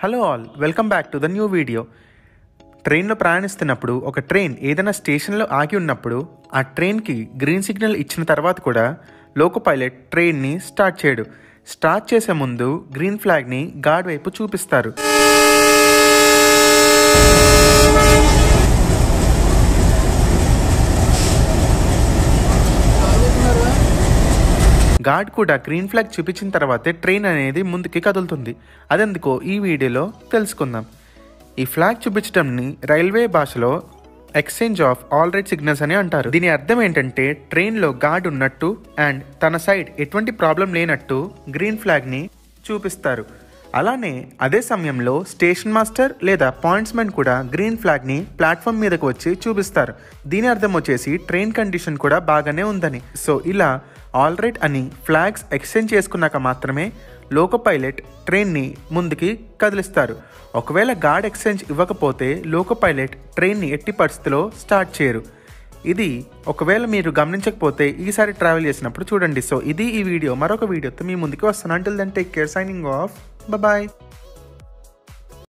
hello all welcome back to the new video ట్రైన్లో ప్రయాణిస్తున్నప్పుడు ఒక ట్రైన్ ఏదైనా స్టేషన్లో ఆగి ఉన్నప్పుడు ఆ ట్రైన్కి గ్రీన్ సిగ్నల్ ఇచ్చిన తర్వాత కూడా లోకో పైలట్ ట్రైన్ని స్టార్ట్ చేయడు స్టార్ట్ చేసే ముందు గ్రీన్ ఫ్లాగ్ని గార్డ్ వైపు చూపిస్తారు గార్డ్ కూడా గ్రీన్ ఫ్లాగ్ చూపించిన తర్వాతే ట్రైన్ అనేది ముందుకి కదులుతుంది అదెందుకో ఈ వీడియోలో తెలుసుకుందాం ఈ ఫ్లాగ్ చూపించడంని రైల్వే భాషలో exchange of all right signals అని అంటారు దీని అర్థం ఏంటంటే ట్రైన్లో గార్డ్ ఉన్నట్టు అండ్ తన సైడ్ ఎటువంటి ప్రాబ్లం లేనట్టు గ్రీన్ ఫ్లాగ్ని చూపిస్తారు అలానే అదే సమయంలో స్టేషన్ మాస్టర్ లేదా పాయింట్స్మెన్ కూడా గ్రీన్ ఫ్లాగ్ని ప్లాట్ఫామ్ మీదకు వచ్చి చూపిస్తారు దీని అర్థం వచ్చేసి ట్రైన్ కండిషన్ కూడా బాగానే ఉందని సో ఇలా ఆల్ రైట్ అని ఫ్లాగ్స్ ఎక్స్చేంజ్ చేసుకున్నాక మాత్రమే లోకో పైలట్ ట్రైన్ని ముందుకి కదిలిస్తారు ఒకవేళ గార్డ్ ఎక్స్చేంజ్ ఇవ్వకపోతే లోకో పైలట్ ట్రైన్ని ఎట్టి పరిస్థితిలో స్టార్ట్ చేయరు ఇది ఒకవేళ మీరు గమనించకపోతే ఈసారి ట్రావెల్ చేసినప్పుడు చూడండి సో ఇది ఈ వీడియో మరొక వీడియోతో మీ ముందుకు వస్తాను until then take care signing off bye